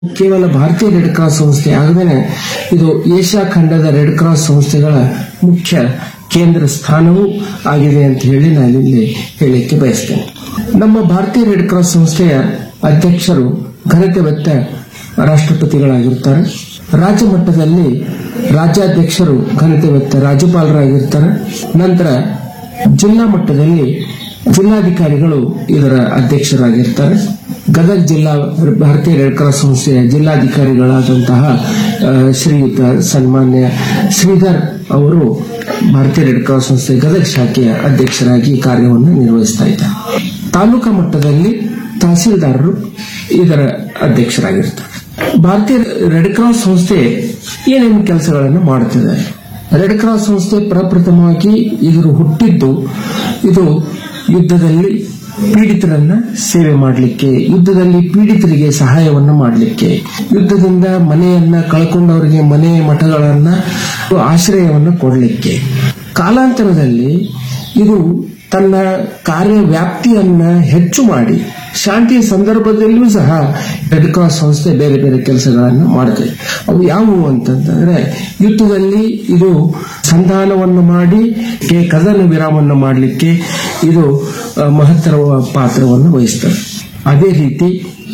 ಕೇವಲ ಭಾರತೀಯ red cross ಸಂಸ್ಥೆ ಆಗದೇನೆ ಇದು ಏಷ್ಯಾ ಖಂಡದ ರೆಡ್ ಕ್ರಾಸ್ ಸಂಸ್ಥೆಗಳ ಮುಖ್ಯ ಕೇಂದ್ರ ಸ್ಥಾನವೂ ಆಗಿದೆ ಅಂತ ಹೇಳಿ ನಾನು ಇಲ್ಲಿ ಹೇಳಲಿಕ್ಕೆ ಬಯಸ್ತೇನೆ ನಮ್ಮ ಭಾರತೀಯ ರೆಡ್ ಕ್ರಾಸ್ ಸಂಸ್ಥೆಯ ಅಧ್ಯಕ್ಷರು ಘನತೆ ಹೊತ್ತ ರಾಷ್ಟ್ರಪತಿಗಳಾಗಿರ್ತಾರೆ ರಾಜ್ಯ ಮಟ್ಟದಲ್ಲಿ ರಾಜ್ಯಾಧ್ಯಕ್ಷರು ಘನತೆ ಹೊತ್ತ ರಾಜ್ಯಪಾಲರಾಗಿರ್ತಾರೆ ನಂತರ ಜಿಲ್ಲಾ ಮಟ್ಟದಲ್ಲಿ ಜಿಲ್ಲಾಧಿಕಾರಿಗಳು ಇದರ ಅಧ್ಯಕ್ಷರಾಗಿರ್ತಾರೆ ಗದಗ ಜಿಲ್ಲಾ ಭಾರತೀಯ ರೆಡ್ ಕ್ರಾಸ್ ಸಂಸ್ಥೆಯ ಜಿಲ್ಲಾಧಿಕಾರಿಗಳಾದಂತಹ ಆ, ಶ್ರೀಯುತ ಸನ್ಮಾನ್ಯ ಶ್ರೀಧರ್ ಅವರು ಭಾರತೀಯ ರೆಡ್ ಕ್ರಾಸ್ ಸಂಸ್ಥೆ ಗದಗ ಶಾಖೆಯ ಅಧ್ಯಕ್ಷರಾಗಿ ಕಾರ್ಯವನ್ನು ನಿರ್ವಹಿಸ್ತಾ ಇದ್ದಾರೆ ತಾಲೂಕಾ ಮಟ್ಟದಲ್ಲಿ ತಹಸೀಲ್ದಾರರು ಇದರ ಅಧ್ಯಕ್ಷರಾಗಿರ್ತಾರೆ ಭಾರತೀಯ ರೆಡ್ ಕ್ರಾಸ್ ಸಂಸ್ಥೆ ಏನೇನು ಕೆಲಸಗಳನ್ನು ಮಾಡುತ್ತಿದೆ ರೆಡ್ ಕ್ರಾಸ್ ಸಂಸ್ಥೆ ಪ್ರಪ್ರಥಮವಾಗಿ ಇದರ ಹುಟ್ಟಿದ್ದು ಇದು ಯುದ್ಧದಲ್ಲಿ ಪೀಡಿತರನ್ನ ಸೇವೆ ಮಾಡಲಿಕ್ಕೆ ಯುದ್ಧದಲ್ಲಿ ಪೀಡಿತರಿಗೆ ಸಹಾಯವನ್ನು ಮಾಡಲಿಕ್ಕೆ ಯುದ್ಧದಿಂದ ಮನೆಯನ್ನ ಕಳ್ಕೊಂಡವರಿಗೆ ಮನೆ ಮಠಗಳನ್ನ ಆಶ್ರಯವನ್ನು ಕೊಡಲಿಕ್ಕೆ ಕಾಲಾಂತರದಲ್ಲಿ ಇದು ತನ್ನ ಕಾರ್ಯ ವ್ಯಾಪ್ತಿಯನ್ನ ಹೆಚ್ಚು ಮಾಡಿ ಶಾಂತಿಯ ಸಂದರ್ಭದಲ್ಲಿಯೂ ಸಹ ರೆಡ್ ಕ್ರಾಸ್ ಸಂಸ್ಥೆ ಬೇರೆ ಬೇರೆ ಕೆಲಸಗಳನ್ನು ಮಾಡುತ್ತದೆ ಅವು ಯಾವುವು ಅಂತಂದ್ರೆ ಯುದ್ಧದಲ್ಲಿ ಇದು ಸಂಧಾನವನ್ನು ಮಾಡಿ ಕೆ- ಕದನ ವಿರಾಮವನ್ನು ಮಾಡಲಿಕ್ಕೆ ಇದು ಆ, ಮಹತ್ತರ ಪಾತ್ರವನ್ನು ವಹಿಸ್ತದೆ ಅದೇ ರೀತಿ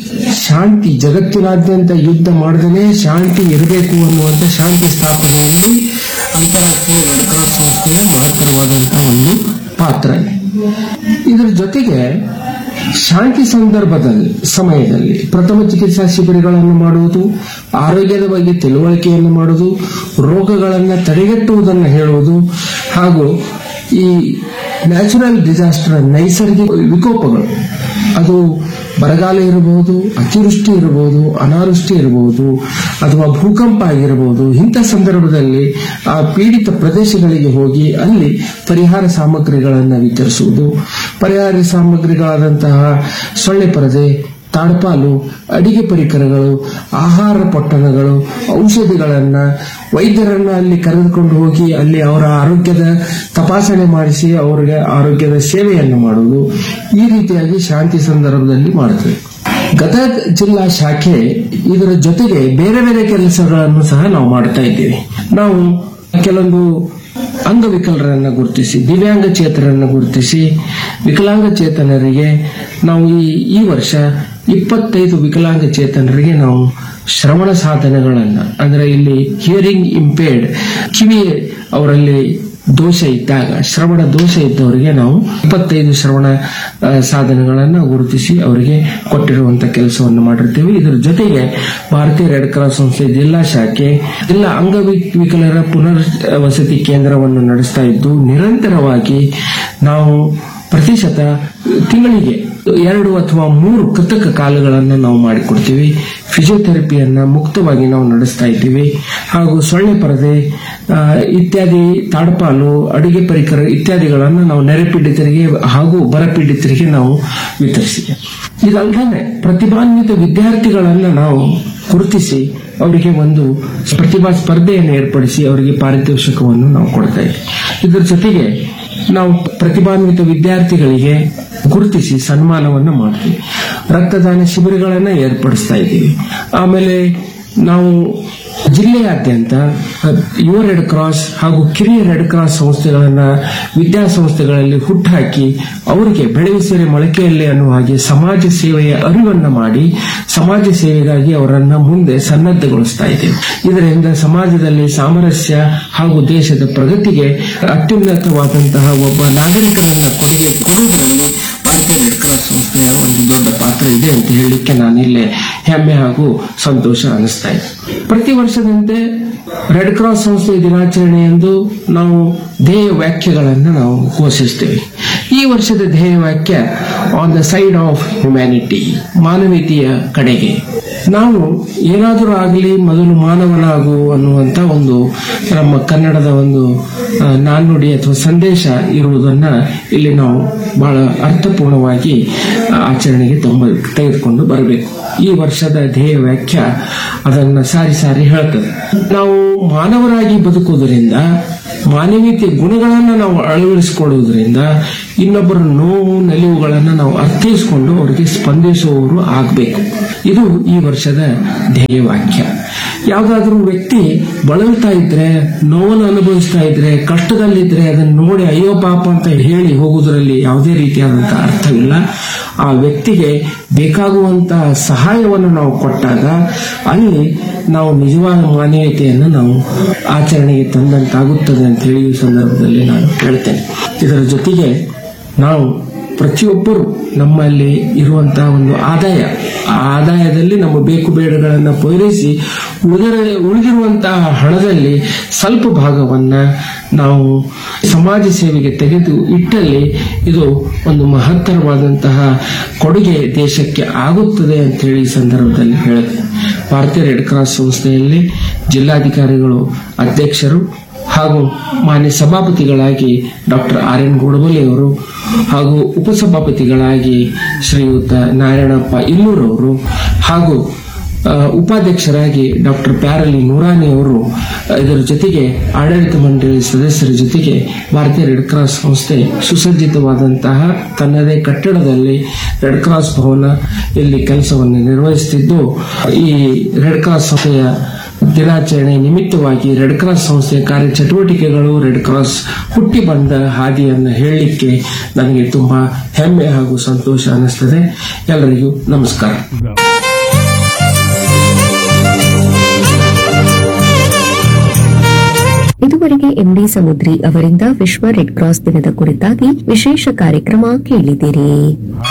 ಶಾಂತಿ ಜಗತ್ತಿನಾದ್ಯಂತ ಯುದ್ಧ ಮಾಡದೇ ಶಾಂತಿ ಇರಬೇಕು ಅನ್ನುವಂಥ ಶಾಂತಿ ಸ್ಥಾಪನೆಯಲ್ಲಿ ಅಂತಾರಾಷ್ಟ್ರೀಯ ರೆಡ್ ಕ್ರಾಸ್ ಸಂಸ್ಥೆಯ ಮಹತ್ತರವಾದಂತಹ ಒಂದು ಪಾತ್ರ ಇದೆ ಇದರ ಜೊತೆಗೆ ಶಾಂತಿ ಸಂದರ್ಭದಲ್ಲಿ ಸಮಯದಲ್ಲಿ ಪ್ರಥಮ ಚಿಕಿತ್ಸಾ ಶಿಬಿರಗಳನ್ನು ಮಾಡುವುದು ಆರೋಗ್ಯದ ಬಗ್ಗೆ ತಿಳುವಳಿಕೆಯನ್ನು ಮಾಡುವುದು ರೋಗಗಳನ್ನು ತಡೆಗಟ್ಟುವುದನ್ನು ಹೇಳುವುದು ಹಾಗೂ ಈ ನ್ಯಾಚುರಲ್ ಡಿಸಾಸ್ಟರ್ ನೈಸರ್ಗಿಕ ವಿಕೋಪಗಳು ಅದು ಬರಗಾಲ ಇರಬಹುದು ಅತಿವೃಷ್ಟಿ ಇರಬಹುದು ಅನಾವೃಷ್ಟಿ ಇರಬಹುದು ಅಥವಾ ಭೂಕಂಪ ಆಗಿರಬಹುದು ಇಂಥ ಸಂದರ್ಭದಲ್ಲಿ ಆ ಪೀಡಿತ ಪ್ರದೇಶಗಳಿಗೆ ಹೋಗಿ ಅಲ್ಲಿ ಪರಿಹಾರ ಸಾಮಗ್ರಿಗಳನ್ನು ವಿತರಿಸುವುದು ಪರಿಹಾರ ಸಾಮಗ್ರಿಗಳಾದಂತಹ ಸೊಳ್ಳೆ ಪರದೆ ತಾಡ್ಪಾಲು ಅಡಿಗೆ ಪರಿಕರಗಳು ಆಹಾರ ಪೊಟ್ಟಣಗಳು ಔಷಧಿಗಳನ್ನ ವೈದ್ಯರನ್ನ ಅಲ್ಲಿ ಕರೆದುಕೊಂಡು ಹೋಗಿ ಅಲ್ಲಿ ಅವರ ಆರೋಗ್ಯದ ತಪಾಸಣೆ ಮಾಡಿಸಿ ಅವರಿಗೆ ಆರೋಗ್ಯದ ಸೇವೆಯನ್ನು ಮಾಡುವುದು ಈ ರೀತಿಯಾಗಿ ಶಾಂತಿ ಸಂದರ್ಭದಲ್ಲಿ ಮಾಡುತ್ತದೆ ಗದಗ ಜಿಲ್ಲಾ ಶಾಖೆ ಇದರ ಜೊತೆಗೆ ಬೇರೆ ಬೇರೆ ಕೆಲಸಗಳನ್ನು ಸಹ ನಾವು ಮಾಡ್ತಾ ಇದ್ದೇವೆ ನಾವು ಕೆಲವೊಂದು ಅಂಗವಿಕಲರನ್ನ ಗುರುತಿಸಿ ದಿವ್ಯಾಂಗಚೇತನರನ್ನ ಗುರುತಿಸಿ ವಿಕಲಾಂಗಚೇತನರಿಗೆ ನಾವು ಈ ಈ ವರ್ಷ ಇಪ್ಪತ್ತೈದು ವಿಕಲಾಂಗಚೇತನರಿಗೆ ನಾವು ಶ್ರವಣ ಸಾಧನಗಳನ್ನ ಅಂದ್ರೆ ಇಲ್ಲಿ ಹಿಯರಿಂಗ್ ಇಂಪೇರ್ಡ್ ಕಿವಿ ಅವರಲ್ಲಿ ದೋಷ ಇದ್ದಾಗ ಶ್ರವಣ ದೋಷ ಇದ್ದವರಿಗೆ ನಾವು ಇಪ್ಪತ್ತೈದು ಶ್ರವಣ ಆ, ಸಾಧನಗಳನ್ನು ಗುರುತಿಸಿ ಅವರಿಗೆ ಕೊಟ್ಟಿರುವಂತ ಕೆಲಸವನ್ನು ಮಾಡಿರ್ತೀವಿ ಇದರ ಜೊತೆಗೆ ಭಾರತೀಯ ರೆಡ್ ಕ್ರಾಸ್ ಸಂಸ್ಥೆ ಜಿಲ್ಲಾ ಶಾಖೆ ಜಿಲ್ಲಾ ಅಂಗವಿಕಲರ ಪುನರ್ ವಸತಿ ಕೇಂದ್ರವನ್ನು ನಡೆಸ್ತಾ ಇದ್ದು ನಿರಂತರವಾಗಿ ನಾವು ಪ್ರತಿಶತ ತಿಂಗಳಿಗೆ ಎರಡು ಅಥವಾ ಮೂರು ಕೃತಕ ಕಾಲುಗಳನ್ನು ನಾವು ಮಾಡಿಕೊಡ್ತೀವಿ ಫಿಸಿಯೋಥೆರಪಿಯನ್ನ ಮುಕ್ತವಾಗಿ ನಾವು ನಡೆಸ್ತಾ ಇದ್ದೀವಿ ಹಾಗೂ ಸೊಳ್ಳೆ ಪರದೆ ಆ, ಇತ್ಯಾದಿ ತಾಡ್ಪಾಲು ಅಡುಗೆ ಪರಿಕರ ಇತ್ಯಾದಿಗಳನ್ನು ನಾವು ನೆರೆಪೀಡಿತರಿಗೆ ಹಾಗೂ ಬರಪೀಡಿತರಿಗೆ ನಾವು ವಿತರಿಸಿದ್ದೇವೆ ಇದಲ್ಲದೆ ಪ್ರತಿಭಾನ್ವಿತ ವಿದ್ಯಾರ್ಥಿಗಳನ್ನ ನಾವು ಗುರುತಿಸಿ ಅವರಿಗೆ ಒಂದು ಪ್ರತಿಭಾ ಸ್ಪರ್ಧೆಯನ್ನು ಏರ್ಪಡಿಸಿ ಅವರಿಗೆ ಪಾರಿತೋಷಿಕವನ್ನು ನಾವು ಕೊಡ್ತಾ ಇದ್ದೀವಿ ಇದರ ಜೊತೆಗೆ ನಾವು ಪ್ರತಿಭಾನ್ವಿತ ವಿದ್ಯಾರ್ಥಿಗಳಿಗೆ ಗುರುತಿಸಿ ಸನ್ಮಾನವನ್ನು ಮಾಡ್ತೀವಿ ರಕ್ತದಾನ ಶಿಬಿರಗಳನ್ನು ಏರ್ಪಡಿಸ್ತಾ ಇದ್ದೀವಿ ಆಮೇಲೆ ನಾವು ಜಿಲ್ಲೆಯಾದ್ಯಂತ ಯುವ ರೆಡ್ ಕ್ರಾಸ್ ಹಾಗೂ ಕಿರಿಯ ರೆಡ್ ಕ್ರಾಸ್ ಸಂಸ್ಥೆಗಳನ್ನ ವಿದ್ಯಾಸಂಸ್ಥೆಗಳಲ್ಲಿ ಹುಟ್ಟುಹಾಕಿ ಅವರಿಗೆ ಬೆಳೆಯುಸಿರೆ ಮೊಳಕೆಯಲ್ಲಿ ಅನ್ನುವ ಹಾಗೆ ಸಮಾಜ ಸೇವೆಯ ಅರಿವನ್ನ ಮಾಡಿ ಸಮಾಜ ಸೇವೆಗಾಗಿ ಅವರನ್ನ ಮುಂದೆ ಸನ್ನದ್ಧಗೊಳಿಸ್ತಾ ಇದ್ದೇವೆ ಇದರಿಂದ ಸಮಾಜದಲ್ಲಿ ಸಾಮರಸ್ಯ ಹಾಗೂ ದೇಶದ ಪ್ರಗತಿಗೆ ಅತ್ಯುನ್ನತವಾದಂತಹ ಒಬ್ಬ ನಾಗರಿಕರನ್ನ ಕೊಡುಗೆ ಕೊಡುವುದರಲ್ಲಿ ಭಾರತೀಯ ರೆಡ್ ಕ್ರಾಸ್ ಸಂಸ್ಥೆಯ ಒಂದು ದೊಡ್ಡ ಪಾತ್ರ ಇದೆ ಅಂತ ಹೇಳಲಿಕ್ಕೆ ನಾನಿಲ್ಲೇ ಹೆಮ್ಮೆ ಹಾಗೂ ಸಂತೋಷ ಅನಿಸ್ತಾ ಇದೆ ಪ್ರತಿ ವರ್ಷದಂತೆ ರೆಡ್ ಕ್ರಾಸ್ ಸಂಸ್ಥೆ ದಿನಾಚರಣೆಯಂದು ನಾವು ಧ್ಯೇಯ ವ್ಯಾಖ್ಯೆಗಳನ್ನು ನಾವು ಘೋಷಿಸ್ತೇವೆ ಈ ವರ್ಷದ ಧ್ಯೇಯ ವಾಕ್ಯ on the side of humanity ಮಾನವೀಯತೆಯ ಕಡೆಗೆ ನಾವು ಏನಾದರೂ ಆಗಲಿ ಮೊದಲು ಮಾನವನಾಗು ಅನ್ನುವಂತ ಒಂದು ನಮ್ಮ ಕನ್ನಡದ ಒಂದು ಆ, ನಾಣ್ಣುಡಿ ಅಥವಾ ಸಂದೇಶ ಇರುವುದನ್ನ ಇಲ್ಲಿ ನಾವು ಬಹಳ ಅರ್ಥಪೂರ್ಣವಾಗಿ ಆ, ಆಚರಣೆಗೆ ತುಂಬ ತೆಗೆದುಕೊಂಡು ಬರಬೇಕು ಈ ವರ್ಷದ ಧ್ಯೇಯ ವ್ಯಾಖ್ಯ ಅದನ್ನ ಸಾರಿ ಸಾರಿ ಹೇಳ್ತದೆ ನಾವು ಮಾನವರಾಗಿ ಬದುಕುವುದರಿಂದ ಮಾನವೀಯತೆ ಗುಣಗಳನ್ನು ನಾವು ಅಳವಡಿಸಿಕೊಳ್ಳುವುದರಿಂದ ಇನ್ನೊಬ್ಬರ ನೋವು ನಲಿವುಗಳನ್ನು ನಾವು ಅರ್ಥೈಸಿಕೊಂಡು ಅವರಿಗೆ ಸ್ಪಂದಿಸುವವರು ಆಗಬೇಕು ಇದು ಈ ವರ್ಷದ ಧ್ಯೇಯವಾಕ್ಯ ಯಾವುದಾದ್ರೂ ವ್ಯಕ್ತಿ ಬಳಲ್ತಾ ಇದ್ರೆ ನೋವನ್ನು ಅನುಭವಿಸ್ತಾ ಇದ್ರೆ ಕಷ್ಟದಲ್ಲಿದ್ರೆ ಅದನ್ನು ನೋಡಿ ಅಯ್ಯೋ ಪಾಪ ಅಂತ ಹೇಳಿ ಹೋಗುವುದರಲ್ಲಿ ಯಾವುದೇ ರೀತಿಯಾದಂತಹ ಅರ್ಥವಿಲ್ಲ ಆ ವ್ಯಕ್ತಿಗೆ ಬೇಕಾಗುವಂತಹ ಸಹಾಯವನ್ನು ನಾವು ಕೊಟ್ಟಾಗ ಅಲ್ಲಿ ನಾವು ನಿಜವಾದ ಮಾನವೀಯತೆಯನ್ನು ನಾವು ಆಚರಣೆಗೆ ತಂದಂತಾಗುತ್ತದೆ ಅಂತ ಹೇಳಿ ಈ ಸಂದರ್ಭದಲ್ಲಿ ನಾನು ಹೇಳ್ತೇನೆ ಇದರ ಜೊತೆಗೆ ನಾವು ಪ್ರತಿಯೊಬ್ಬರು ನಮ್ಮಲ್ಲಿ ಇರುವಂತಹ ಒಂದು ಆದಾಯ ಆ ಆದಾಯದಲ್ಲಿ ನಮ್ಮ ಬೇಕು ಬೇಡಗಳನ್ನು ಪೂರೈಸಿ ಉಳಿದ ಉಳಿದಿರುವಂತಹ ಹಣದಲ್ಲಿ ಸ್ವಲ್ಪ ಭಾಗವನ್ನ ನಾವು ಸಮಾಜ ಸೇವೆಗೆ ತೆಗೆದು ಇಟ್ಟಲ್ಲಿ ಇದು ಒಂದು ಮಹತ್ತರವಾದಂತಹ ಕೊಡುಗೆ ದೇಶಕ್ಕೆ ಆಗುತ್ತದೆ ಅಂತ ಹೇಳಿ ಈ ಸಂದರ್ಭದಲ್ಲಿ ಹೇಳಿದೆ ಭಾರತೀಯ ರೆಡ್ ಕ್ರಾಸ್ ಸಂಸ್ಥೆಯಲ್ಲಿ ಜಿಲ್ಲಾಧಿಕಾರಿಗಳು ಅಧ್ಯಕ್ಷರು ಹಾಗೂ ಮಾನ್ಯ ಸಭಾಪತಿಗಳಾಗಿ ಡಾಕ್ಟರ್ ಆರ್ ಎನ್ ಗೋಡಬಲಿ ಅವರು ಹಾಗೂ ಉಪಸಭಾಪತಿಗಳಾಗಿ ಶ್ರೀಯುತ ನಾರಾಯಣಪ್ಪ ಇಲ್ಲೂರವರು ಹಾಗೂ ಆ, ಉಪಾಧ್ಯಕ್ಷರಾಗಿ ಡಾಕ್ಟರ್ ಪ್ಯಾರಲಿ ನೂರಾನಿ ಅವರು ಇದರ ಜೊತೆಗೆ ಆಡಳಿತ ಮಂಡಳಿ ಸದಸ್ಯರ ಜೊತೆಗೆ ಭಾರತೀಯ ರೆಡ್ ಕ್ರಾಸ್ ಸಂಸ್ಥೆ ಸುಸಜ್ಜಿತವಾದಂತಹ ತನ್ನದೇ ಕಟ್ಟಡದಲ್ಲಿ ರೆಡ್ ಕ್ರಾಸ್ ಭವನ ಇಲ್ಲಿ ಕೆಲಸವನ್ನು ನಿರ್ವಹಿಸುತ್ತಿದ್ದು ಈ ರೆಡ್ ಕ್ರಾಸ್ ಸಂಸ್ಥೆಯ ದಿನಾಚರಣೆ ನಿಮಿತ್ತವಾಗಿ ರೆಡ್ ಕ್ರಾಸ್ ಸಂಸ್ಥೆಯ ಕಾರ್ಯಚಟುವಟಿಕೆಗಳು ರೆಡ್ ಕ್ರಾಸ್ ಹುಟ್ಟಿ ಬಂದ ಹಾದಿಯನ್ನು ಹೇಳಲಿಕ್ಕೆ ನನಗೆ ತುಂಬಾ ಹೆಮ್ಮೆ ಹಾಗೂ ಸಂತೋಷ ಅನಿಸ್ತದೆ ಎಲ್ಲರಿಗೂ ನಮಸ್ಕಾರ ಇದುವರೆಗೆ ಎಂಡಿ ಸಮುದ್ರಿ ಅವರಿಂದ ವಿಶ್ವ ರೆಡ್ ಕ್ರಾಸ್ ದಿನದ ಕುರಿತಾಗಿ ವಿಶೇಷ ಕಾರ್ಯಕ್ರಮ ಕೇಳಿದಿರಿ